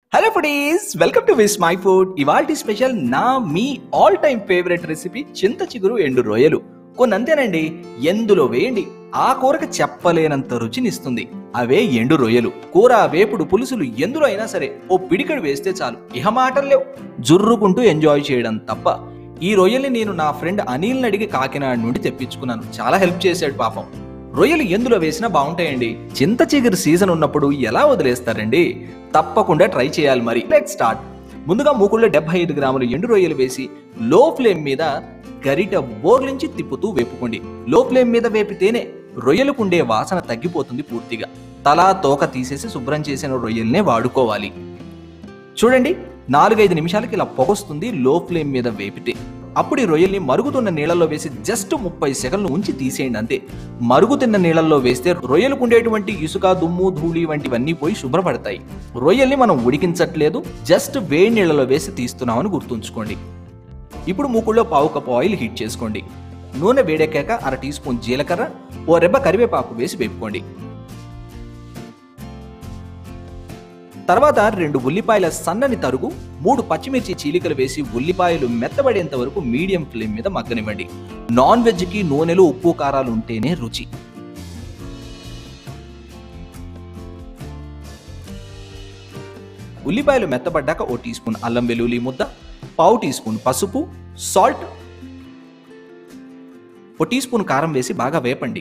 hello foodies welcome to Vismai food ఇవాల్టి special నా మీ ఆల్ టైమ్ ఫేవరెట్ రెసిపీ చింత చిగురు ఎండు రొయ్యలు కొన్ని అంతేనండి ఎందులో వేయండి ఆ కూరకు చెప్పలేనంత రుచినిస్తుంది అవే ఎండు రొయ్యలు కూర వేపుడు పులుసులు ఎందులో అయినా సరే ఓ పిడికడు వేస్తే చాలు ఇహ మాటలు లేవు జుర్రుకుంటూ ఎంజాయ్ చేయడం తప్ప ఈ రొయ్యల్ని నేను నా ఫ్రెండ్ అనిల్ని అడిగి కాకినాడ నుండి తెప్పించుకున్నాను చాలా హెల్ప్ చేశాడు పాపం రొయ్యలు ఎందులో వేసినా బాగుంటాయండి చింత చిగురు సీజన్ ఉన్నప్పుడు ఎలా వదిలేస్తారండి తప్పకుండా ట్రై చేయాలి మరి లెట్ స్టార్ట్ ముందుగా మూకుల్లో డెబ్బై ఐదు గ్రాములు ఎండు రొయ్యలు వేసి లో ఫ్లేమ్ మీద గరిట బోర్లించి తిప్పుతూ వేపుకోండి లో ఫ్లేమ్ మీద వేపితేనే రొయ్యలకుండే వాసన తగ్గిపోతుంది పూర్తిగా తలా తోక తీసేసి శుభ్రం చేసిన రొయ్యల్నే వాడుకోవాలి చూడండి నాలుగైదు నిమిషాలకి ఇలా పొగొస్తుంది లో ఫ్లేమ్ మీద వేపితే అప్పుడు ఈ రొయ్యల్ని మరుగుతున్న నీళ్ళల్లో వేసి జస్ట్ ముప్పై సెకండ్లు ఉంచి తీసేయండి అంతే మరుగుతున్న నీళ్ళల్లో వేస్తే రొయ్యలకు ఉండేటువంటి ఇసుక దుమ్ము ధూళి వంటివన్నీ పోయి శుభ్రపడతాయి రొయ్యల్ని మనం ఉడికించట్లేదు జస్ట్ వేడి నీళ్ళలో వేసి తీస్తున్నామని గుర్తుంచుకోండి ఇప్పుడు మూకుల్లో పావు కప్పు ఆయిల్ హీట్ చేసుకోండి నూనె వేడెక్కాక అర టీ స్పూన్ జీలకర్ర ఓ రెబ్బ కరివేపాకు వేసి వేపుకోండి తర్వాత రెండు ఉల్లిపాయల సన్నని తరుగు మూడు పచ్చిమిర్చి చీలికలు వేసి ఉల్లిపాయలు మెత్తబడేంత వరకు మీడియం ఫ్లేమ్ మీద మగ్గనివ్వండి నాన్ వెజ్కి నూనెలు ఉప్పు కారాలు ఉంటేనే రుచి ఉల్లిపాయలు మెత్తబడ్డాక ఓ టీ స్పూన్ అల్లం వెల్లుల్లి ముద్ద పావు టీ స్పూన్ పసుపు సాల్ట్ ఓ టీ స్పూన్ కారం వేసి బాగా వేపండి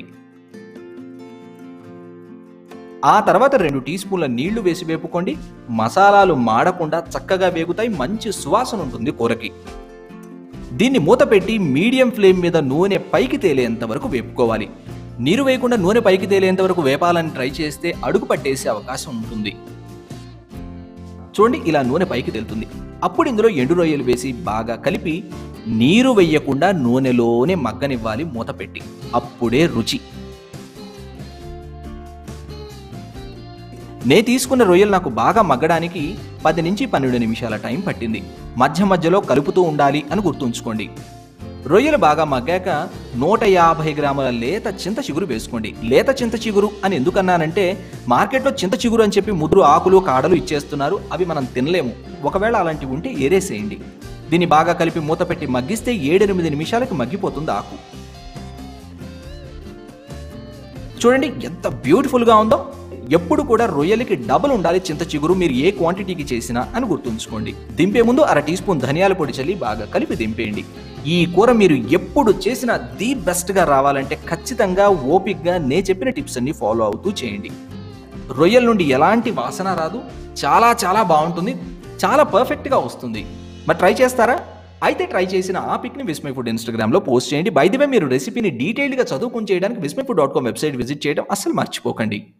ఆ తర్వాత రెండు టీ స్పూన్ల నీళ్లు వేసి వేపుకోండి మసాలాలు మాడకుండా చక్కగా వేగుతాయి మంచి సువాసన ఉంటుంది కూరకి దీన్ని మూత పెట్టి మీడియం ఫ్లేమ్ మీద నూనె పైకి తేలేంత వరకు వేపుకోవాలి నీరు వేయకుండా నూనె పైకి తేలేంత వరకు వేపాలని ట్రై చేస్తే అడుగు పట్టేసే అవకాశం ఉంటుంది చూడండి ఇలా నూనె పైకి తెలుతుంది అప్పుడు ఇందులో ఎండు రొయ్యలు వేసి బాగా కలిపి నీరు వెయ్యకుండా నూనెలోనే మగ్గనివ్వాలి మూత పెట్టి అప్పుడే రుచి నే తీసుకున్న రొయ్యలు నాకు బాగా మగ్గడానికి పది నుంచి పన్నెండు నిమిషాల టైం పట్టింది మధ్య మధ్యలో కలుపుతూ ఉండాలి అని గుర్తుంచుకోండి రొయ్యలు బాగా మగ్గాక నూట యాభై గ్రాముల లేత చింత చిగురు వేసుకోండి లేత చింత చిగురు అని ఎందుకన్నానంటే మార్కెట్లో చింత చిగురు అని చెప్పి ముద్రు ఆకులు కాడలు ఇచ్చేస్తున్నారు అవి మనం తినలేము ఒకవేళ అలాంటివి ఉంటే ఏరేసేయండి దీన్ని బాగా కలిపి మూత పెట్టి మగ్గిస్తే ఏడెనిమిది నిమిషాలకి మగ్గిపోతుంది ఆకు చూడండి ఎంత బ్యూటిఫుల్గా ఉందో ఎప్పుడు కూడా రొయ్యలకి డబుల్ ఉండాలి చింత చిగురు మీరు ఏ క్వాంటిటీకి చేసినా అని గుర్తుంచుకోండి దింపే ముందు అర టీ స్పూన్ ధనియాల పొడి చల్లి బాగా కలిపి దింపేయండి ఈ కూర మీరు ఎప్పుడు చేసినా ది బెస్ట్గా రావాలంటే ఖచ్చితంగా ఓపిక్గా నే చెప్పిన టిప్స్ అన్ని ఫాలో అవుతూ చేయండి రొయ్యల నుండి ఎలాంటి వాసన రాదు చాలా చాలా బాగుంటుంది చాలా పర్ఫెక్ట్గా వస్తుంది మరి ట్రై చేస్తారా అయితే ట్రై చేసిన ఆ పిక్ని విస్మై ఫుడ్ ఇన్స్టాగ్రామ్లో పోస్ట్ చేయండి బై ది వే మీరు రెసిపీని డీటెయిల్గా చదువుకుని చేయడానికి Vismai food dot com website visit చేయడం అస్సలు మర్చిపోకండి